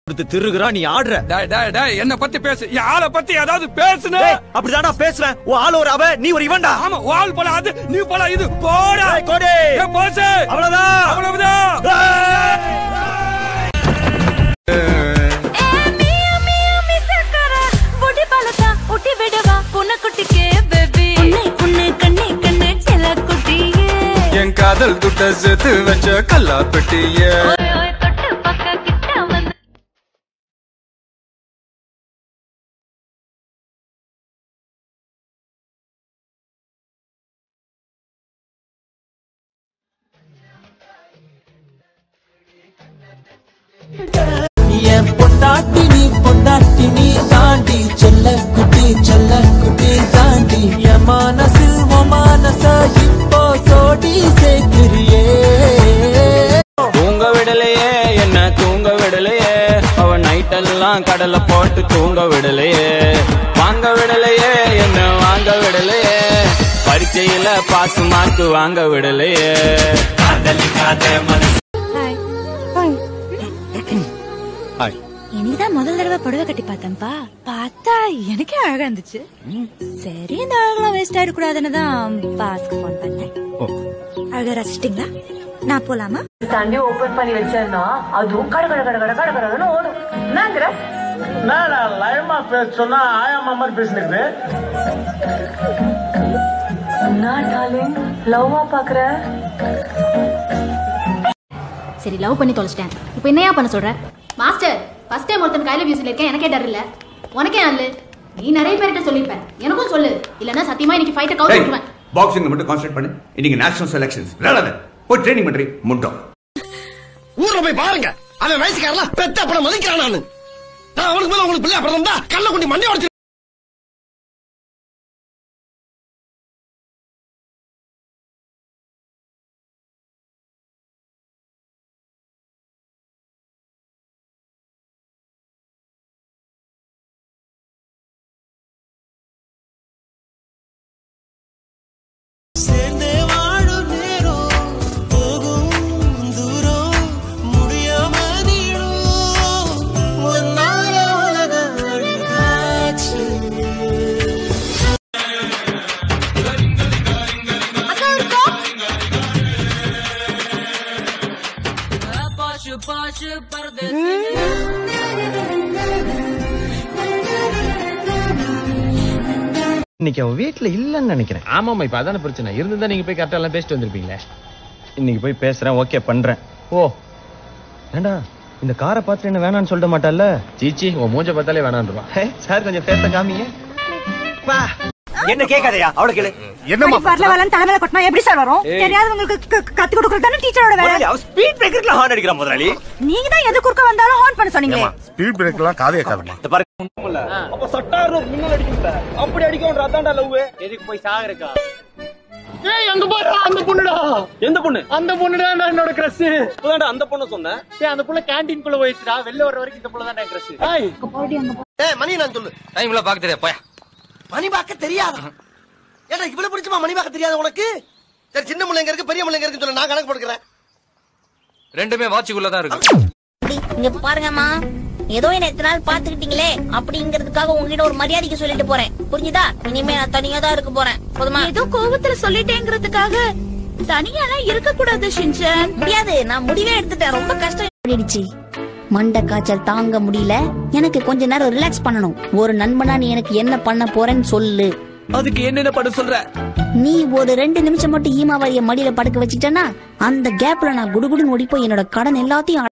கொடுத்து திருகுறான் நீ ஆடுற டேய் டேய் டேய் என்ன பத்தி பேசு என் ஆளை பத்தி ஏதாவது பேசுன டேய், அப்படிதான்டா பேசுவேன் உன் ஆள் ஒரு அவ நீ ஒரு இவன்டா ஆமா வால் போல அது நீ போல இது போடா டேய், கோடி ஏய், போசு அவ்வளவுதான் அவ்வளவுதான் என் காதல் துட்ட சேர்த்து வச்ச கல்லா பெட்டிய என் பொண்டாட்டி நீ பொண்டாட்டி நீ தாண்டி செல்ல குட்டி செல்ல குட்டி தாண்டி என் மனசில் உன் மனச இப்போ சோடி சேர்க்கிறியே தூங்க விடலையே என்ன தூங்க விடலையே அவ நைட்டெல்லாம் கடலை போட்டு தூங்க விடலையே வாங்க விடலையே என்ன வாங்க விடலையே பரீட்சையில பாஸ் மார்க் வாங்க விடலையே காதலிக்காத மனசு இன்னைக்குதான் முதல் தடவை புடவை கட்டி பார்த்தேன்ப்பா பார்த்தா எனக்கே அழகா இருந்துச்சு சரி இந்த அழகெல்லாம் வேஸ்ட் ஆயிடக்கூடாதுன்னு தான் பாஸ்க்கு ஃபோன் பண்ணேன் அழகா ரசிச்சிட்டீங்களா நான் போலாமா சண்டே ஓபன் பண்ணி வச்சேன்னா அதுவும் கட கட கட கட கட கடன்னு ஓடும் என்னங்கிற லயமா பேச சொன்னா ஆயாமா மாதிரி பேசினுக்குது என்ன டார்லிங் லவ்வா பாக்குற சரி லவ் பண்ணி தொலைச்சிட்டேன் இப்போ என்னையா பண்ண சொல்ற மாஸ்டர் ஃபர்ஸ்ட் டைம் ஒருத்தன் கையில வியூஸ்ல இருக்கேன் எனக்கே டர் இல்ல உனக்கே அல்ல நீ நிறைய பேர்கிட்ட சொல்லிருப்ப எனக்கும் சொல்லு இல்லன்னா சத்தியமா இன்னைக்கு ஃபைட்டை கவுண்ட் விட்டுருவேன் பாக்ஸிங்ல மட்டும் கான்சென்ட்ரேட் பண்ணு இன்னைக்கு நேஷனல் செலக்ஷன்ஸ் விளையாடாத போய் ட்ரைனிங் பண்றீ முண்டோம் ஊர்ல போய் பாருங்க அவன் வயசுக்காரலாம் பெத்த அப்படம் மதிக்கிறான் நானு நான் அவனுக்கு மேல உங்களுக்கு பிள்ளை அப்புறம் தான் கல்ல கொண்டு மண்டை உடச்சு சேர்ந்தே வாழும் நேரம் போகும் தூரம் முடியாம நீடும் ஒன்னால உலகம் அழகாச்சு இன்னைக்கு அவன் வீட்டுல இல்லன்னு நினைக்கிறேன் ஆமாமா இப்ப அதான பிரச்சனை இருந்தா நீங்க போய் கரெக்டா எல்லாம் பேசிட்டு வந்திருப்பீங்களே இன்னைக்கு போய் பேசுறேன் ஓகே பண்றேன் ஓ ஏண்டா இந்த காரை பார்த்துட்டு என்ன வேணாம்னு சொல்ல மாட்டால சீச்சி உன் மூஞ்ச பார்த்தாலே வேணான்றா சார் கொஞ்சம் பேச காமிங்க என்ன கேட்காதயா அவளை கேளு என்னமா வரல வரலன்னு தலைமையில கொட்டினா எப்படி சார் வரும் தெரியாதவங்களுக்கு க- கத்து கொடுக்கறது தானே டீச்சரோட வேலை முதலாளி அவ ஸ்பீட் பிரேக்கர்ல ஹார்ன் அடிக்கிறான் முதலாளி நீங்க தான் எது குறுக்க வந்தாலும் ஹார்ன் பண்ண சொன்னீங்களே ஸ்பீட் பிரேக் எல்லாம் காதே காதமா இந்த பாரு அப்ப சட்டாரு மின்னல் அடிக்கும் அப்படி அடிக்கும் அதான்டா லவ் எதுக்கு போய் சாகறக்கா ஏய் அங்க பாரு அந்த பொண்ணுடா எந்த பொண்ணு அந்த பொண்ணுடா நான் என்னோட கிரஷ் இப்பதான்டா அந்த பொண்ணு சொன்னேன் ஏய் அந்த புள்ள கேண்டீன் குள்ள போயிடுச்சுடா வெளில வர வரைக்கும் இந்த புள்ள தான் கிரஷ் ஏய் ஏய் மணி நான் சொல்லு டைம்ல பாக்க தெரியாது போயா மணி பார்க்க தெரியாதா ஏடா இவ்வளவு பிடிச்சமா மணி பார்க்க தெரியாத உனக்கு சரி சின்ன முள்ளைங்க இருக்கு பெரிய முள்ளைங்க இருக்குன்னு சொல்ல நான் கணக்கு போட்டுக்கிறேன் ரெண்டுமே வாட்சிக்குள்ள தான் இருக்கு இங்க பாருங்கம்மா ஏதோ என்ன எத்தனை நாள் பாத்துக்கிட்டீங்களே அப்படிங்கறதுக்காக உங்ககிட்ட ஒரு மரியாதைக்கு சொல்லிட்டு போறேன் புரிஞ்சுதா இனிமே நான் தனியா தான் இருக்க போறேன் போதுமா ஏதோ கோபத்துல சொல்லிட்டேங்கிறதுக்காக தனியாலாம் இருக்க கூடாது ஷின்சன் முடியாது நான் முடிவே எடுத்துட்டேன் ரொம்ப கஷ்டம் ஆயிடுச்சு மண்டை காய்ச்சல் தாங்க முடியல எனக்கு கொஞ்ச நேரம் ரிலாக்ஸ் பண்ணணும் ஒரு நண்பனா நீ எனக்கு என்ன பண்ண போறேன்னு சொல்லு அதுக்கு என்னென்ன பண்ண சொல்ற நீ ஒரு ரெண்டு நிமிஷம் மட்டும் ஈமாவாரிய மடியில படுக்க வச்சுட்டேன்னா அந்த கேப்ல நான் குடுகுடுன்னு ஓடி போய் என்னோட கடன் எல்லாத்தையும்